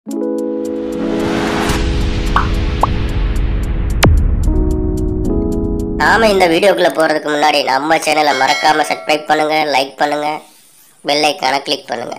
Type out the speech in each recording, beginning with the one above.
நாம இந்த வீடியோக்குள்ள போறதுக்கு முன்னாடி நம்ம சேனலை மறக்காம சப்ஸ்கிரைப் பண்ணுங்க லைக் பண்ணுங்க பெல் ஐக்கான கிளிக் பண்ணுங்க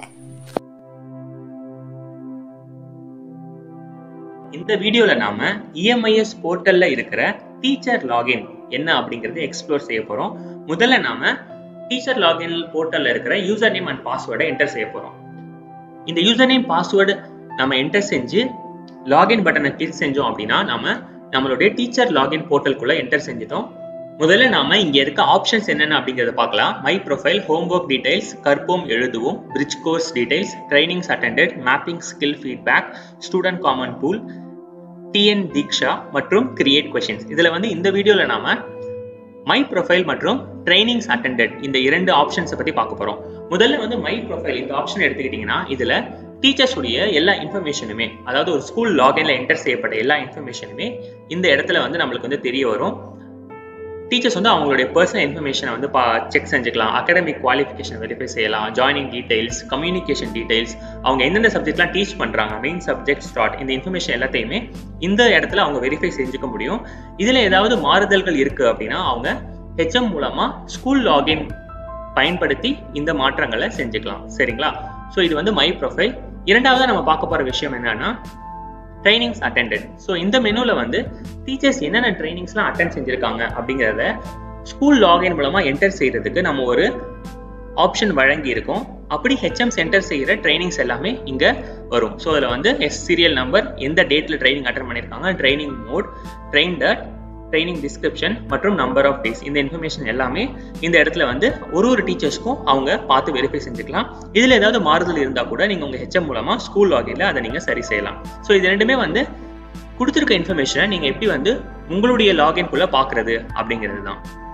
இந்த வீடியோல நாம இஎம்ஐஎஸ் போர்ட்டல்ல இருக்கிற டீச்சர் லாகின் என்ன அப்படிங்கறத எக்ஸ்ப்ளோர் செய்ய போறோம் முதல்ல நாம டீச்சர் லாகின் போர்ட்டல்ல இருக்கிற யூசர் நேம் அண்ட் பாஸ்வேர்டை என்டர் செய்ய போறோம் இந்த யூசர் நேம் பாஸ்வேர்டு நம்ம என்டர் செஞ்சு லாகின் பட்டனை கிளிக் செஞ்சோம் அப்படின்னா நாம நம்மளுடைய டீச்சர் லாகின் போர்ட்டலுக்குள்ள என்டர் செஞ்சிட்டோம் முதல்ல நாம இங்க இருக்க ஆப்ஷன்ஸ் என்னென்ன அப்படிங்கறத பார்க்கலாம் my profile homework details கற்போம் எழுதுவோம் bridge course details trainings attended mapping skill feedback student common pool TN Diksha மற்றும் கிரியேட் கொஷின்ஸ் இதுல வந்து இந்த வீடியோல நாம மை ப்ரொஃபைல் மற்றும் ட்ரைனிங்ஸ் அட்டெண்டட் இந்த இரண்டு ஆப்ஷன்ஸை பத்தி பார்க்க போறோம் முதல்ல வந்து மை ப்ரொஃபைல் இந்த ஆப்ஷன் எடுத்துக்கிட்டீங்கன்னா இதுல டீச்சர்ஸ் உடைய எல்லா இன்ஃபர்மேஷனுமே அதாவது ஒரு ஸ்கூல் லாகின்ல என்டர் செய்யப்பட்ட எல்லா இன்ஃபர்மேஷனுமே இந்த இடத்துல வந்து நம்மளுக்கு வந்து தெரிய வரும் டீச்சர்ஸ் வந்து அவங்களுடைய பர்சனல் இன்ஃபர்மேஷனை வந்து பா செக் செஞ்சுக்கலாம் அகாடமிக் குவாலிஃபிகேஷன் வெரிஃபை செய்யலாம் ஜாயினிங் டீடைல்ஸ் கம்யூனிகேஷன் டீடைல்ஸ் அவங்க எந்தெந்த சப்ஜெக்ட்லாம் டீச் பண்ணுறாங்க மெயின் சப்ஜெக்ட் ஸ்டார்ட் இந்த இன்ஃபர்மேஷன் எல்லாத்தையுமே இந்த இடத்துல அவங்க வெரிஃபை செஞ்சுக்க முடியும் இதில் ஏதாவது மாறுதல்கள் இருக்குது அப்படின்னா அவங்க ஹெச்எம் மூலமாக ஸ்கூல் லாகின் பயன்படுத்தி இந்த மாற்றங்களை செஞ்சுக்கலாம் சரிங்களா ஸோ இது வந்து மை ப்ரொஃபைல் இரண்டாவதாக நம்ம பார்க்க போகிற விஷயம் என்னன்னா ட்ரைனிங்ஸ் அட்டெண்டட் ஸோ இந்த மெனுவில் வந்து டீச்சர்ஸ் என்னென்ன ட்ரைனிங்ஸ்லாம் அட்டன் செஞ்சுருக்காங்க அப்படிங்கிறத ஸ்கூல் லாகின் மூலமாக என்டர் செய்கிறதுக்கு நம்ம ஒரு ஆப்ஷன் வழங்கி இருக்கோம் அப்படி ஹெச்எம் சென்டர் செய்கிற ட்ரைனிங்ஸ் எல்லாமே இங்கே வரும் ஸோ அதில் வந்து எஸ் சீரியல் நம்பர் எந்த டேட்டில் ட்ரைனிங் அட்டன் பண்ணியிருக்காங்க training mode train that training description மற்றும் நம்பர் ஆஃப் டேஸ் இந்த இன்ஃபர்மேஷன் எல்லாமே இந்த இடத்துல வந்து ஒரு ஒரு டீச்சர்ஸ்க்கும் அவங்க பார்த்து வெரிஃபை செஞ்சுக்கலாம் இதில் ஏதாவது மாறுதல் இருந்தால் கூட நீங்கள் உங்கள் ஹெச்எம் மூலமாக ஸ்கூல் லாகின்ல அதை நீங்கள் சரி செய்யலாம் ஸோ இது ரெண்டுமே வந்து கொடுத்துருக்க இன்ஃபர்மேஷனை நீங்கள் எப்படி வந்து உங்களுடைய லாகின்குள்ளே பார்க்குறது அப்படிங்கிறது தான்